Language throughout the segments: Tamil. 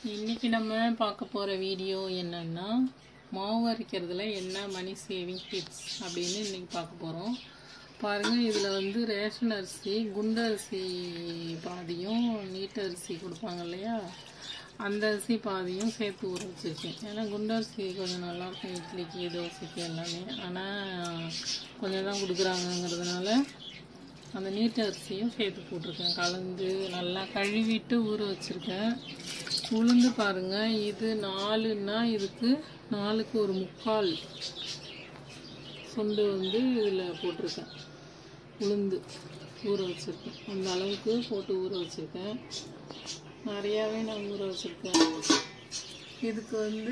இன்னைக்கு நம்ம பார்க்க போகிற வீடியோ என்னன்னா மாவு அரைக்கிறதுல என்ன மணி சேவிங் டிப்ஸ் அப்படின்னு இன்னைக்கு பார்க்க போகிறோம் பாருங்கள் இதில் வந்து ரேஷன் அரிசி குண்டு அரிசி பாதியும் நீட்டு அரிசி கொடுப்பாங்க இல்லையா அந்த அரிசி பாதியும் சேர்த்து ஊற வச்சுருக்கேன் ஏன்னா குண்டு அரிசி கொஞ்சம் நல்லாயிருக்கும் இட்லிக்கு தோசைக்கு எல்லாமே ஆனால் கொஞ்சம் தான் கொடுக்குறாங்கங்கிறதுனால அந்த நீட்டு அரிசியும் சேர்த்து போட்டிருக்கேன் கலந்து நல்லா கழுவிட்டு ஊற வச்சுருக்கேன் உளுந்து பாருங்கள் இது நாலுன்னா இதுக்கு நாலுக்கு ஒரு முக்கால் சுண்டு வந்து இதில் போட்டிருக்கேன் உளுந்து ஊற வச்சுருக்கேன் அந்த அளவுக்கு போட்டு ஊற வச்சுருக்கேன் நிறையாவே நான் ஊற வச்சுருக்கேன் இதுக்கு வந்து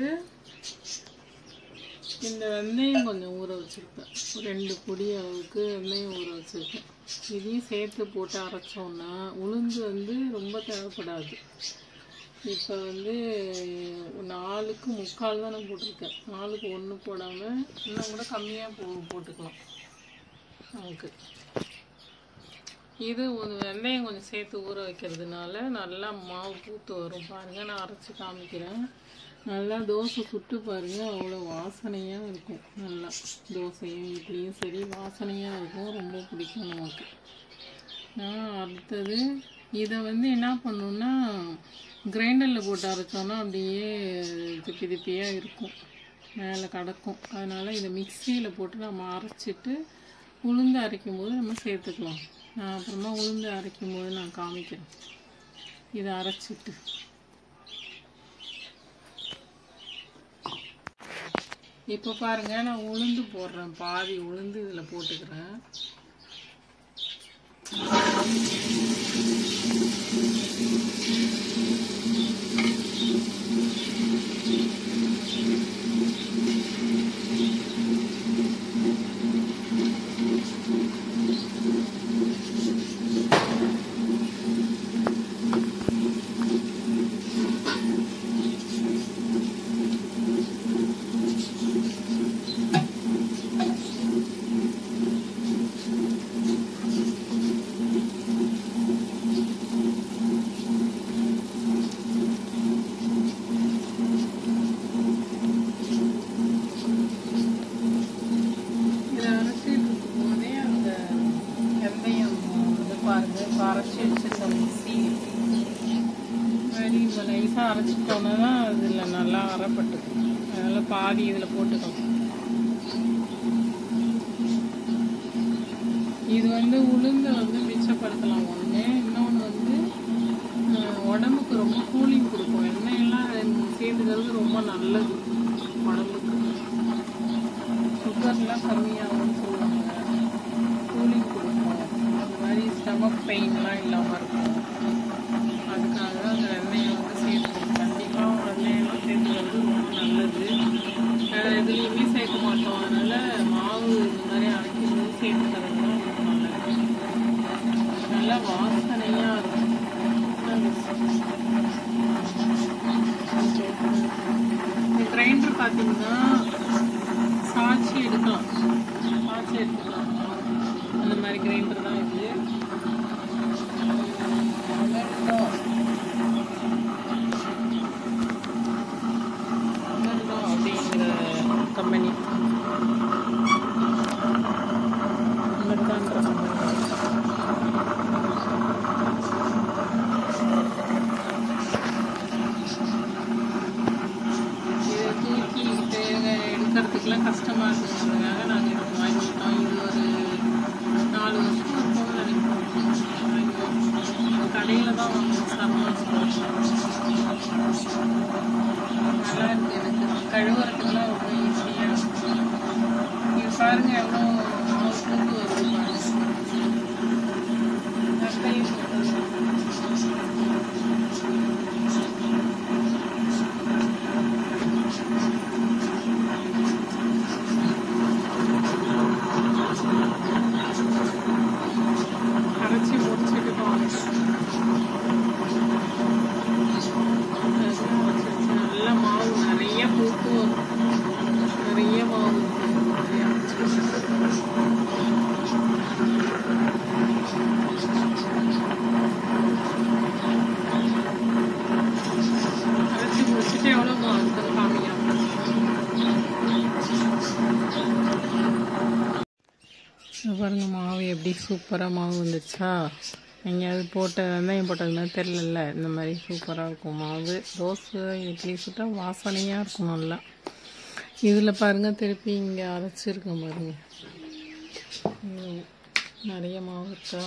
இந்த வெந்தயம் கொஞ்சம் ஊற வச்சுருக்கேன் ரெண்டு பொடி அளவுக்கு வெந்தயம் ஊற வச்சுருக்கேன் இதையும் சேர்த்து போட்டு அரைச்சோன்னா உளுந்து வந்து ரொம்ப தேவைப்படாது இப்போ வந்து நாலுக்கு முக்கால் தான் நான் போட்டிருக்கேன் நாலுக்கு ஒன்று போடாமல் இன்னும் கூட கம்மியாக போ போட்டுக்கலாம் நமக்கு இது ஒரு வெந்தயம் கொஞ்சம் சேர்த்து ஊற வைக்கிறதுனால நல்லா மாவு பூத்து வரும் பாருங்கள் நான் அரைச்சி காமிக்கிறேன் நல்லா தோசை சுட்டு பாருங்கள் அவ்வளோ வாசனையாக இருக்கும் நல்லா தோசையும் இட்லியும் சரி வாசனையாக இருக்கும் ரொம்ப பிடிக்கும் நமக்கு நான் அடுத்தது இதை வந்து என்ன பண்ணணுன்னா கிரைண்டரில் போட்டு அரைச்சோன்னா அப்படியே திப்பி திப்பியாக இருக்கும் மேலே கிடக்கும் அதனால் இதை மிக்சியில் போட்டு நம்ம அரைச்சிட்டு உளுந்து அரைக்கும் போது நம்ம சேர்த்துக்கலாம் நான் அப்புறமா உளுந்து அரைக்கும் போது நான் காமிக்கிறேன் இதை அரைச்சிட்டு இப்போ பாருங்க நான் உளுந்து போடுறேன் பாதி உளுந்து இதில் போட்டுக்கிறேன் இதை அரைச்சிட்டு இருக்கும் போதே அந்த வெந்தயம் இது பாருங்க இப்போ அரைச்சி வச்சிருக்க மிக்சி மாதிரி இப்போ நைஸாக அரைச்சிட்டோன்னா தான் அதில் நல்லா அரைப்பட்டுக்கும் அதனால் பாதி இதில் போட்டுக்கலாம் இது வந்து உளுந்தை வந்து மிச்சப்படுத்தலாம் ஒன்று இன்னொன்று வந்து அஹ், உடம்புக்கு ரொம்ப கூலிங் கொடுக்கும் எண்ணெயெல்லாம் சேர்த்துக்கிறது ரொம்ப நல்லது உடம்புக்கு சுகர்லாம் கம்மியாகும்னு சொல்லுவாங்க கூலிங் கொடுக்கும் அது மாதிரி ஸ்டமக் பெயின்லாம் இல்லாமல் இருக்கும் அதுக்காக தான் அந்த வெண்ணெயை வந்து சேர்த்துக்கணும் கண்டிப்பாக வெண்ணெயெல்லாம் சேர்த்துக்கிறது ரொம்ப நல்லது வேறு எதுலேயுமே சேர்க்க மாட்டோம் அதனால் மாவு இந்த மாதிரி அரைக்கும் போது சேர்த்துக்கிறது தான் ரொம்ப நல்லது நல்லா வாசனையாக இருக்கும் இந்த கிரைண்டர் பார்த்தீங்கன்னா சாட்சி எடுக்கலாம் சாட்சி எடுத்துக்கலாம் அந்த மாதிரி கிரைண்டர் தான் இது அமெரிக்கா. அமெரிக்கா அப்படிங்கிற கம்பெனி அமெரிக்கான்ற கம்பெனி இதை தூக்கிட்டு எடுக்கிறதுக்கெலாம் கஷ்டமாக இருக்குங்கிறதுக்காக நாங்கள் இது வாங்கிட்டோம் இது ஒரு நாலு வருஷம் இருக்கும்னு நினைக்கிறோம் கடையில் தான் வாங்குவோம் சரவணா நல்லா இருக்கு எனக்கு கழுவுறதுக்குலாம் ரொம்ப ஈஸியாக இது பாருங்க எவ்வளோ மாவு பூத்து வருது பாருங்க இது பாருங்க மாவு எப்படி சூப்பராக மாவு வந்துச்சா எங்கேயாவது போட்ட வெந்தயம் போட்டதுன்னா தெரிலல்ல இந்த மாதிரி சூப்பராக இருக்கும் மாவு தோசை இட்லி சுட்டால் வாசனையாக இருக்கும் நல்லா இதில் பாருங்க திருப்பி இங்கே அரைச்சிருக்கேன் பாருங்க இது நிறைய மாவு இருக்கா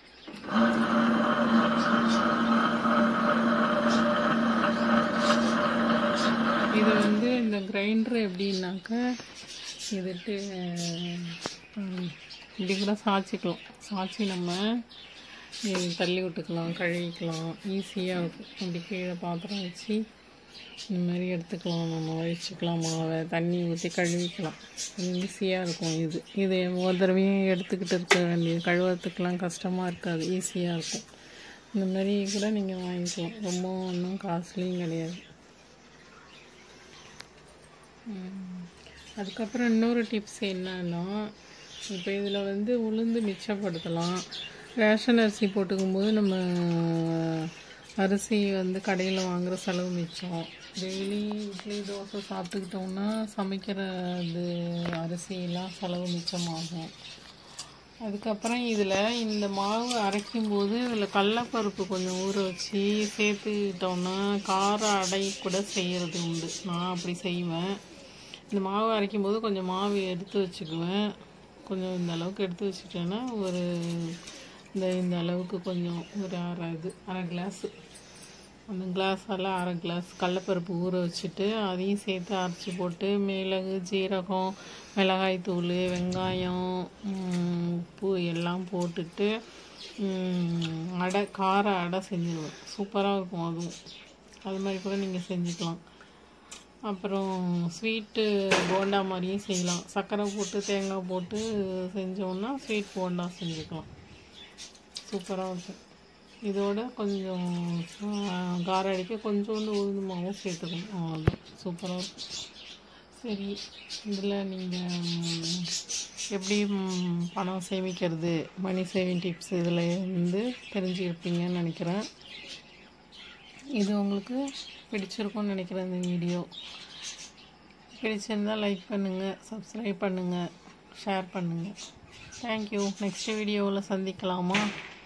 இது வந்து இந்த கிரைண்டர் எப்படின்னாக்க இதுட்டு ம், இப்படி கூட சாய்ச்சிக்கலாம் சாய்ச்சி நம்ம இது தள்ளி விட்டுக்கலாம் கழுவிக்கலாம் ஈஸியாக இருக்கும் அப்படி கீழே பாத்திரம் வச்சு இந்த மாதிரி எடுத்துக்கலாம் நம்ம வச்சுக்கலாம் மாவை தண்ணி ஊற்றி கழுவிக்கலாம் ஈஸியாக இருக்கும் இது இது ஒரு தடவையும் எடுத்துக்கிட்டு இருக்க வேண்டியது கழுவுறதுக்கெலாம் கஷ்டமாக இருக்காது ஈஸியாக இருக்கும் இந்த மாதிரி கூட நீங்கள் வாங்கிக்கலாம் ரொம்ப ஒன்றும் காஸ்ட்லியும் கிடையாது ம். அதுக்கப்புறம் இன்னொரு டிப்ஸ் என்னன்னா இப்போ இதில் வந்து உளுந்து மிச்சப்படுத்தலாம் ரேஷன் அரிசி போட்டுக்கும்போது நம்ம அரிசி வந்து கடையில் வாங்குற செலவு மிச்சம் டெய்லி இட்லி தோசை சாப்பிட்டுக்கிட்டோம்னா சமைக்கிற இது அரிசியெல்லாம் செலவு மிச்சமாகும் அதுக்கப்புறம் இதில் இந்த மாவு அரைக்கும் போது இதில் கடலப்பருப்பு கொஞ்சம் ஊற வச்சு சேர்த்துக்கிட்டோம்னா கார அடை கூட செய்கிறது உண்டு நான் அப்படி செய்வேன் இந்த மாவு அரைக்கும் போது கொஞ்சம் மாவு எடுத்து வச்சுக்குவேன் கொஞ்சம் இந்த அளவுக்கு எடுத்து வச்சுட்டேன்னா ஒரு இந்த இந்த அளவுக்கு கொஞ்சம் ஒரு அரை இது அரை கிளாஸு அந்த கிளாஸால் அரை கிளாஸ் கடலப்பருப்பு ஊற வச்சுட்டு அதையும் சேர்த்து அரைச்சி போட்டு மிளகு ஜீரகம் மிளகாய்த்தூள் வெங்காயம் ம், உப்பு எல்லாம் போட்டுட்டு ம், அடை கார அடை செஞ்சுருவேன் சூப்பராக இருக்கும் அதுவும் அது மாதிரி கூட நீங்கள் செஞ்சுக்கலாம் அப்புறம் ஸ்வீட்டு போண்டா மாதிரியும் செய்யலாம் சர்க்கரை போட்டு தேங்காய் போட்டு செஞ்சோம்னா ஸ்வீட் போண்டா செஞ்சுக்கலாம் சூப்பராக இருக்கும் இதோட கொஞ்சம் ஆஹ், காரம் அடிக்க கொஞ்சோண்டு உளுந்து மாவும் சேர்த்துக்கணும் அவ்வளோதான் சூப்பராக இருக்கும் சரி இதில் நீங்கள் எப்படி ம், பணம் சேமிக்கிறது மணி சேவிங் டிப்ஸ் இதில் இருந்து தெரிஞ்சுருப்பீங்கன்னு நினைக்கிறேன் இது உங்களுக்கு பிடிச்சிருக்கும்னு நினைக்கிறேன் இந்த வீடியோ பிடிச்சிருந்தால் லைக் பண்ணுங்கள் சப்ஸ்கிரைப் பண்ணுங்கள் ஷேர் பண்ணுங்கள் தேங்க்யூ நெக்ஸ்ட் வீடியோவில் சந்திக்கலாமா